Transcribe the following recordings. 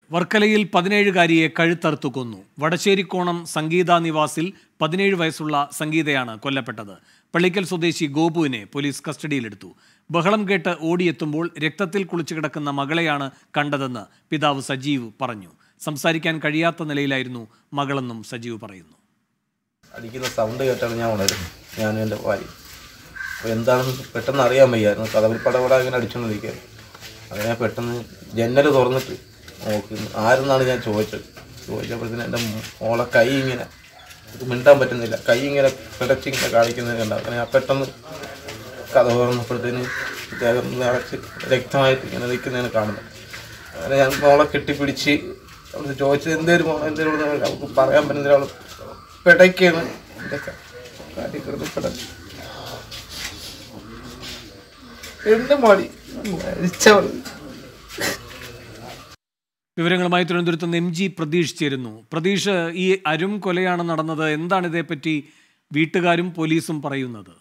വർക്കലയിൽ പതിനേഴുകാരിയെ കഴുത്തറുത്തു കൊന്നു വടശ്ശേരിക്കോണം സംഗീത നിവാസിൽ പതിനേഴ് വയസ്സുള്ള സംഗീതയാണ് കൊല്ലപ്പെട്ടത് പള്ളിക്കൽ സ്വദേശി ഗോപുവിനെ പോലീസ് കസ്റ്റഡിയിലെടുത്തു ബഹളം കേട്ട് ഓടിയെത്തുമ്പോൾ രക്തത്തിൽ കുളിച്ചു കിടക്കുന്ന മകളെയാണ് കണ്ടതെന്ന് പിതാവ് സജീവ് പറഞ്ഞു സംസാരിക്കാൻ കഴിയാത്ത നിലയിലായിരുന്നു മകളെന്നും സജീവ് പറയുന്നു അടിക്കുന്ന സൗണ്ട് കേട്ടാണ് ഞാൻ ഉണരും ഞാനും എൻ്റെ ഭാര്യ അപ്പോൾ എന്താണെന്ന് പെട്ടെന്ന് അറിയാൻ വയ്യായിരുന്നു കഥവിൽ പടപട ഇങ്ങനെ അടിച്ചുകൊണ്ടിരിക്കുകയായിരുന്നു അങ്ങനെ പെട്ടെന്ന് ജന്നൽ തുറന്നിട്ട് നോക്കുന്നു ആരെന്നാണ് ഞാൻ ചോദിച്ചത് ചോദിച്ചപ്പോഴത്തേന് എൻ്റെ മോളെ കൈ ഇങ്ങനെ ഇത് മിണ്ടാൻ പറ്റുന്നില്ല കൈ ഇങ്ങനെ പിടച്ച് ഇങ്ങനെ കാണിക്കുന്നത് കണ്ട അങ്ങനെ ഞാൻ പെട്ടെന്ന് കഥ തുറന്നപ്പോഴത്തേന് ഇദ്ദേഹം നിറച്ച് രക്തമായിട്ട് ഇങ്ങനെ നിൽക്കുന്നതാണ് കാണുന്നത് അങ്ങനെ ഞാൻ മോളെ കെട്ടിപ്പിടിച്ച് അവിടെ ചോദിച്ചത് എന്തേലും മോളെ എന്തേലും അവൾക്ക് പറയാൻ പറ്റുന്നില്ല അവൾ പിടയ്ക്കാണ് എൻ്റെ കാര്യം കിടന്ന് പിടച്ചു എന്റെ മടി മരിച്ചവൾ വിവരങ്ങളുമായി തിരുവനന്തപുരത്ത് നിന്ന് എം ജി പ്രതീഷ് ചേരുന്നു പ്രതീഷ് ഈ അരും കൊലയാണ് നടന്നത് എന്താണ് ഇതേപ്പറ്റി വീട്ടുകാരും പോലീസും പറയുന്നത്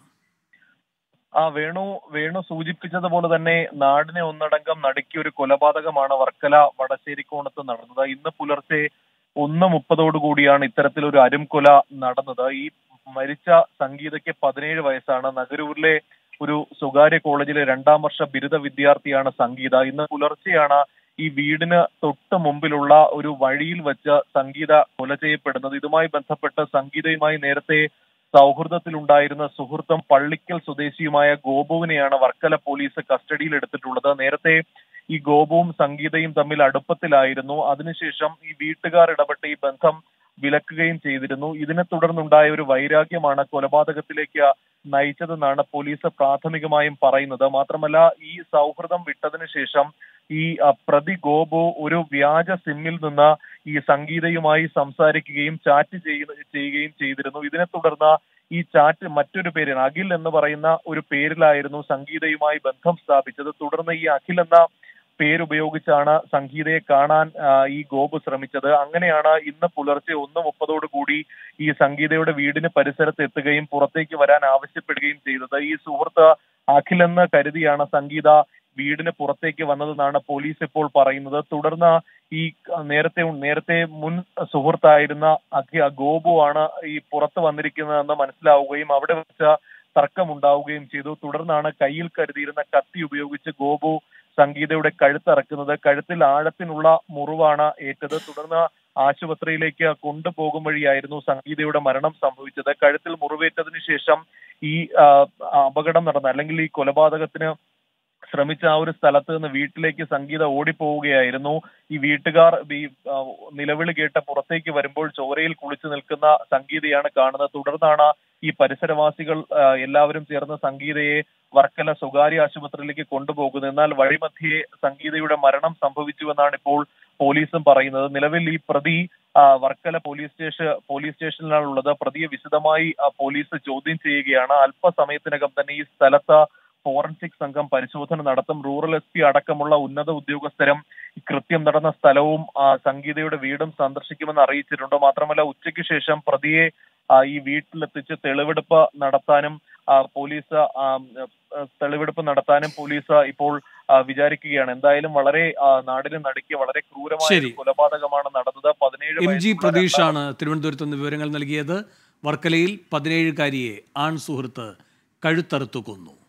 ആ വേണു വേണു സൂചിപ്പിച്ചതുപോലെ തന്നെ നാടിനെ ഒന്നടങ്കം നടുക്കിയ ഒരു കൊലപാതകമാണ് വർക്കല വടശ്ശേരിക്കോണത്ത് നടന്നത് ഇന്ന് പുലർച്ചെ ഒന്ന് മുപ്പതോടുകൂടിയാണ് ഇത്തരത്തിലൊരു അരും കൊല നടന്നത് ഈ മരിച്ച സംഗീതയ്ക്ക് പതിനേഴ് വയസ്സാണ് നഗരൂരിലെ ഒരു സ്വകാര്യ കോളേജിലെ രണ്ടാം വർഷ ബിരുദ വിദ്യാർത്ഥിയാണ് സംഗീത ഇന്ന് പുലർച്ചെയാണ് ഈ വീടിന് തൊട്ട് മുമ്പിലുള്ള ഒരു വഴിയിൽ വെച്ച് സംഗീത കൊല ചെയ്യപ്പെടുന്നത് ഇതുമായി ബന്ധപ്പെട്ട് സംഗീതയുമായി നേരത്തെ സൗഹൃദത്തിലുണ്ടായിരുന്ന സുഹൃത്തും പള്ളിക്കൽ സ്വദേശിയുമായ ഗോപുവിനെയാണ് വർക്കല പോലീസ് കസ്റ്റഡിയിൽ എടുത്തിട്ടുള്ളത് നേരത്തെ ഈ ഗോപുവും സംഗീതയും തമ്മിൽ അടുപ്പത്തിലായിരുന്നു അതിനുശേഷം ഈ വീട്ടുകാർ ഇടപെട്ട് ഈ ബന്ധം വിലക്കുകയും ചെയ്തിരുന്നു ഇതിനെ തുടർന്നുണ്ടായ ഒരു വൈരാഗ്യമാണ് കൊലപാതകത്തിലേക്ക് നയിച്ചതെന്നാണ് പോലീസ് പ്രാഥമികമായും പറയുന്നത് മാത്രമല്ല ഈ സൗഹൃദം വിട്ടതിനു ശേഷം ഈ അ, പ്രതി ഗോപു ഒരു വ്യാജ സിമ്മിൽ നിന്ന് ഈ സംഗീതയുമായി സംസാരിക്കുകയും ചാറ്റ് ചെയ്യുന്ന ചെയ്യുകയും ചെയ്തിരുന്നു ഇതിനെ തുടർന്ന് ഈ ചാറ്റ് മറ്റൊരു പേരിൽ അഖിൽ എന്ന് പറയുന്ന ഒരു പേരിലായിരുന്നു സംഗീതയുമായി ബന്ധം സ്ഥാപിച്ചത് തുടർന്ന് ഈ അഖിൽ എന്ന പേരുപയോഗിച്ചാണ് സംഗീതയെ കാണാൻ ആ, ഈ ഗോപു ശ്രമിച്ചത് അങ്ങനെയാണ് ഇന്ന് പുലർച്ചെ ഒന്ന് മുപ്പതോടു കൂടി ഈ സംഗീതയുടെ വീടിന് പരിസരത്ത് എത്തുകയും പുറത്തേക്ക് വരാൻ ആവശ്യപ്പെടുകയും ചെയ്തത് ഈ സുഹൃത്ത് അഖിലെന്ന് കരുതിയാണ് സംഗീത വീടിന് പുറത്തേക്ക് വന്നതെന്നാണ് പോലീസ് ഇപ്പോൾ പറയുന്നത് തുടർന്ന് ഈ നേരത്തെ നേരത്തെ മുൻ സുഹൃത്തായിരുന്ന അഖി ഗോപു ആണ് ഈ പുറത്ത് വന്നിരിക്കുന്നതെന്ന് മനസ്സിലാവുകയും അവിടെ വെച്ച് തർക്കമുണ്ടാവുകയും ചെയ്തു തുടർന്നാണ് കയ്യിൽ കരുതിയിരുന്ന കത്തി ഉപയോഗിച്ച് ഗോപു സംഗീതയുടെ കഴുത്തിറക്കുന്നത് കഴുത്തിൽ ആഴത്തിനുള്ള മുറിവാണ് ഏറ്റത് തുടർന്ന് ആശുപത്രിയിലേക്ക് കൊണ്ടുപോകും വഴിയായിരുന്നു സംഗീതയുടെ മരണം സംഭവിച്ചത് കഴുത്തിൽ മുറിവേറ്റതിനു ശേഷം ഈ ആ, അപകടം നടന്ന അല്ലെങ്കിൽ ഈ കൊലപാതകത്തിന് ശ്രമിച്ച ആ ഒരു സ്ഥലത്ത് നിന്ന് വീട്ടിലേക്ക് സംഗീത ഓടിപ്പോവുകയായിരുന്നു ഈ വീട്ടുകാർ ഈ ആ, നിലവിളി കേട്ട് പുറത്തേക്ക് വരുമ്പോൾ ചോരയിൽ കുളിച്ചു നിൽക്കുന്ന സംഗീതയാണ് കാണുന്നത് തുടർന്നാണ് ഈ പരിസരവാസികൾ ആ, എല്ലാവരും ചേർന്ന് സംഗീതയെ വർക്കല സ്വകാര്യ ആശുപത്രിയിലേക്ക് കൊണ്ടുപോകുന്നത് എന്നാൽ വഴിമധ്യേ സംഗീതയുടെ മരണം സംഭവിച്ചുവെന്നാണ് ഇപ്പോൾ പോലീസും പറയുന്നത് നിലവിൽ ഈ പ്രതി ആ, വർക്കല പോലീസ് സ്റ്റേഷൻ പോലീസ് സ്റ്റേഷനിലാണുള്ളത് പ്രതിയെ വിശദമായി ആ, പോലീസ് ചോദ്യം ചെയ്യുകയാണ് അല്പസമയത്തിനകം തന്നെ ഈ സ്ഥലത്ത് ഫോറൻസിക് സംഘം പരിശോധന നടത്തും റൂറൽ എസ് പി അടക്കമുള്ള ഉന്നത ഉദ്യോഗസ്ഥരും ഈ കൃത്യം നടന്ന സ്ഥലവും ആ, സംഗീതയുടെ വീടും സന്ദർശിക്കുമെന്ന് അറിയിച്ചിട്ടുണ്ട് മാത്രമല്ല ഉച്ചയ്ക്ക് ശേഷം പ്രതിയെ ആ, ഈ വീട്ടിലെത്തിച്ച് തെളിവെടുപ്പ് നടത്താനും ആ, പോലീസ് ആ, ആ, തെളിവെടുപ്പ് നടത്താനും പോലീസ് ഇപ്പോൾ ആ, വിചാരിക്കുകയാണ് എന്തായാലും വളരെ ആ, നാടിനെ നടുക്കിയ വളരെ ക്രൂരമായ ശരി. ഒരു കൊലപാതകമാണ് നടന്നത് പതിനേഴ് എം ജി വയസ്സുള്ള പ്രതീഷാണ് തിരുവനന്തപുരത്ത് നിന്ന് വിവരങ്ങൾ നൽകിയത് വർക്കലയിൽ പതിനേഴുകാരിയെ ആൺ സുഹൃത്ത് കഴുത്തറുത്തു കൊന്നു